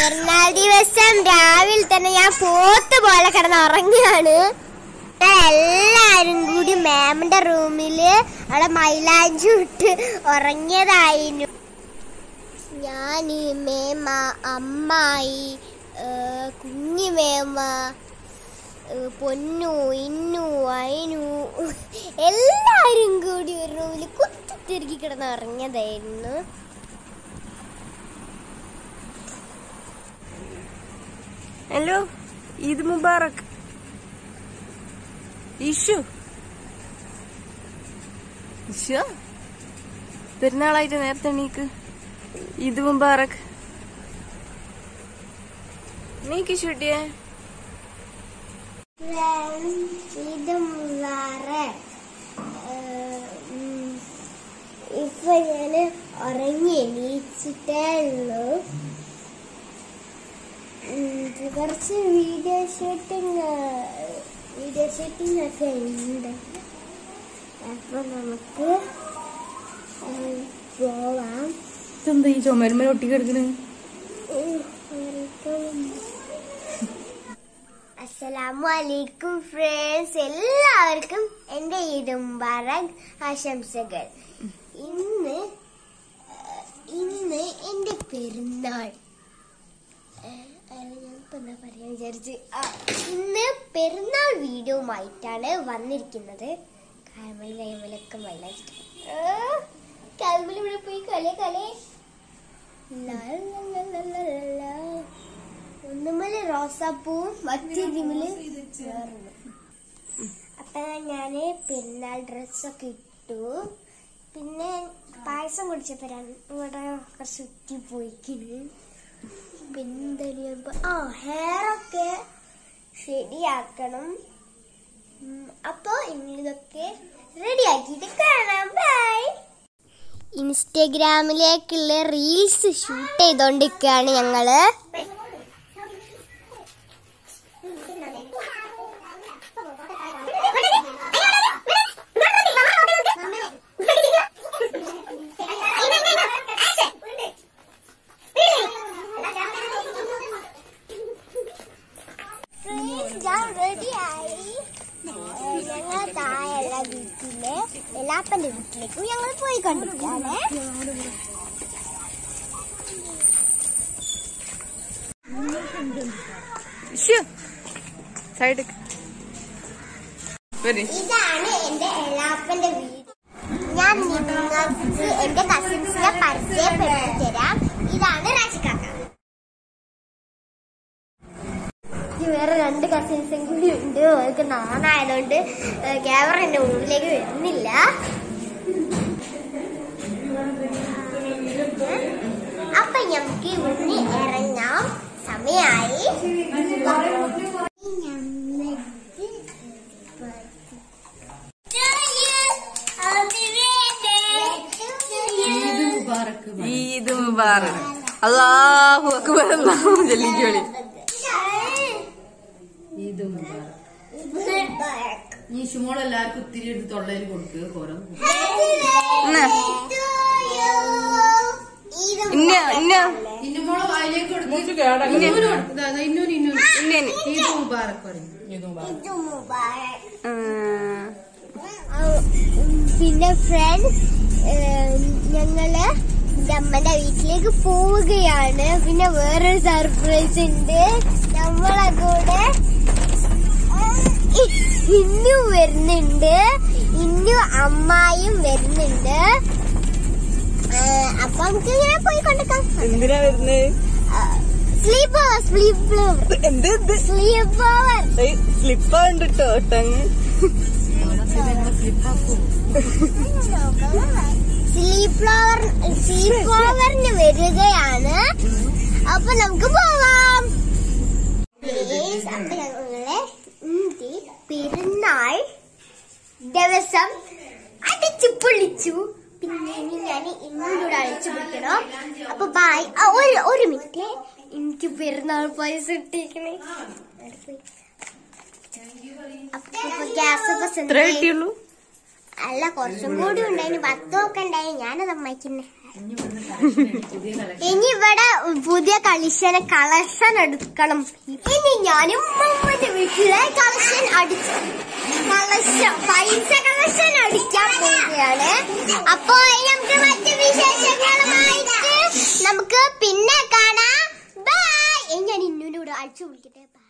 പെരുന്നാൾ ദിവസം രാവിലെ തന്നെ ഞാൻ പോത്ത് പോലെ കിടന്ന് ഉറങ്ങുകയാണ് എല്ലാരും കൂടി മാമിന്റെ റൂമില് അവിടെ മൈലാഞ്ചി ഇട്ട് ഉറങ്ങിയതായിരുന്നു ഞാൻ മേമ അമ്മായി ഏ, കുഞ്ഞു മേമ ഏ, പൊന്നു ഇന്നു അയിനു എല്ലാരും കൂടി ഒരു റൂമിൽ കുത്തിത്തിരുക്കി കിടന്ന് ഉറങ്ങിയതായിരുന്നു ഹലോ ഈദ് മുബാറക് ഇഷു ഇഷു പെരുന്നാളായിട്ട് നേരത്തെ എണീക്ക് ഈദ് മുബാറക് നീക്ക് ഷൂട്ടിയേ ഇത് മുള്ളാറ് ഇപ്പൊ ഞാന് ഉറങ്ങി എണീച്ചിട്ടേ ഉള്ളൂ ഉം, ഇപ്പൊ കുറച്ച് വീഡിയോ ഷൂട്ടിങ് വീഡിയോ ഷൂട്ടിംഗ് ഒക്കെ ഉണ്ട് അപ്പൊ നമുക്ക് ഉം, പോവാം ഇതെന്താ ഈ ചുമരുമല ഒട്ടി കിടക്കണ് അസ്സലാമു അലൈക്കും ഫ്രണ്ട്സ് എല്ലാവർക്കും എൻ്റെ ഈദ് മുബാറക് ആശംസകൾ ഇന്ന് ഏഹ്, ഇന്ന് എൻ്റെ പെരുന്നാൾ ഏഹ്, അല്ല, ഞാനിപ്പോ എന്താ പറയാൻ വിചാരിച്ച് ആ, ഇന്ന് പെരുന്നാൾ വീഡിയോയുമായിട്ടാണ് വന്നിരിക്കുന്നത് കാൽമൽ കൈമലൊക്കെ മൈലാച്ചിട്ട് കാൽമൽ ഇവിടെ പോയി കലേ കലേ ലാ, ലാ, ലാ, ലാ, ലാ, ലാ, ലാ. ഒന്നുമല് റോസാപ്പൂവും മറ്റേതിമല് വേറൊന്നും അപ്പൊ ഞാന് പെരുന്നാൾ ഡ്രസ്സൊക്കെ ഇട്ടു പിന്നെ പായസം കുടിച്ചപ്പോ രണ്ട് ഇവിടെ കുറച്ച് ഉറ്റി പോയിക്കിന് പിന്നെ ആ ഹെയറൊക്കെ ശരിയാക്കണം ഉം, അപ്പൊ ഇനി ഇതൊക്കെ റെഡിയാക്കിയിട്ട് കാണാം ബൈ ഇൻസ്റ്റഗ്രാമിലേക്കുള്ള റീൽസ് ഷൂട്ട് ചെയ്തോണ്ടിരിക്കുകയാണ് ഞങ്ങള് ഞാൻ റെഡിയായി ഞങ്ങൾ താഴെയുള്ള വീട്ടിലെ എലാപ്പന്റെ വീട്ടിലേക്ക് ഞങ്ങൾ പോയി കണ്ടിട്ടാണ് ഇഷു സൈഡ് വരി ഇതാണ് എന്റെ എലാപ്പന്റെ വീട് ഞാൻ നിങ്ങൾക്ക് എന്റെ കസിൻസിനെ പരിചയപ്പെടുത്തി തരാം ഇതാണ് രാജിക്കാക്ക ഈ വേറെ രണ്ട് കസിൻസും കൂടി ഉണ്ട് അവർക്ക് നാണായതുകൊണ്ട് ക്യാമറ എന്റെ മുമ്പിലേക്ക് വരുന്നില്ല അപ്പൊ നമുക്ക് ഇവിടുന്ന് ഇറങ്ങാം സമയായി ഈദ് മുബാറക് അല്ലാഹു അക്ബർ അല്ലാഹു ജല്ലിക്കോളി ഈദ് മുബാറക് ഈ ഷുമോൾ എല്ലാവർക്കും ഇത്തിരി എടുത്ത് തൊള്ളയിൽ കൊടുക്കുക കോരം ഇന്ന ഇന്ന ഇന്നുമോളെ വായിലേക്ക് കൊടുക്കുക ഇന്ന ഇന്നൂര് ഇന്നൂര് ഇന്ന ഈദ് മുബാറക് പറയും ആ, പിന്നെ ഫ്രണ്ട്സ് ഞങ്ങള് എന്റെ അമ്മന്റെ വീട്ടിലേക്ക് പോവുകയാണ് പിന്നെ വേറൊരു സർപ്രൈസ് ഉണ്ട് നമ്മളെ കൂടെ ഇന്നു വരുന്നുണ്ട് ഇന്നു അമ്മായും വരുന്നുണ്ട് ആ, അപ്പൊ നമുക്ക് ഇങ്ങനെ പോയി കൊണ്ടിരിക്കാം എന്തിനാ വരുന്നത് സ്ലീപ്പ് ഓവർ സ്ലീപ്പ് ഓവർ എന്ത് എന്ത് സ്ലീപ്പ് ഓവർ സ്ലിപ്പാ ഉണ്ടിട്ടോ ഒട്ടങ്ങ് സ്ലീപ്പ് ഓവർ സ്ലീപ്പ് ഓവറിന് വരികയാണ് അപ്പൊ നമുക്ക് പോവാം Please, അപ്പൊ ഞങ്ങളെ ഇന്ത്യ പെരുന്നാൾ ദിവസം അടിച്ചു പൊളിച്ചു പിന്നെ ഇനി ഞാൻ ഇന്നൂടെ അടിച്ചു പൊളിക്കണം അപ്പൊ ബായ് ഒരു ഒരു മിനിറ്റ് എനിക്ക് പെരുന്നാൾ പൈസ ഇട്ടിരിക്കണേ അപ്പൊ ഗ്യാസ് ഒക്കെ എത്ര കിട്ടിയുള്ളൂ അല്ല കുറച്ചും കൂടി ഉണ്ടായിന് പത്തും ഒക്കെ ഉണ്ടായി ഞാനത് അമ്മയ്ക്കുന്നേ ഇനി ഇവിടുന്ന് collection ഉണ്ട്, പുതിയ കളക്ഷൻ ഇനി ഇവിടെ പുതിയ കളക്ഷൻ കളക്ഷൻ എടുക്കണം ഇനി ഞാനും ഉമ്മന്റെ വീട്ടിലെ കളക്ഷൻ അടിച്ചു കളക്ഷൻ പൈസ കളക്ഷൻ അടിക്കാൻ പോവുകയാണ് അപ്പോ ഇനി നമുക്ക് മറ്റു വിശേഷങ്ങളുമായിട്ട് നമുക്ക് പിന്നെ കാണാം ബൈ ഞാൻ ഇന്നൂടെ കൂടെ അടിച്ചു വിളിക്കട്ടെ ബൈ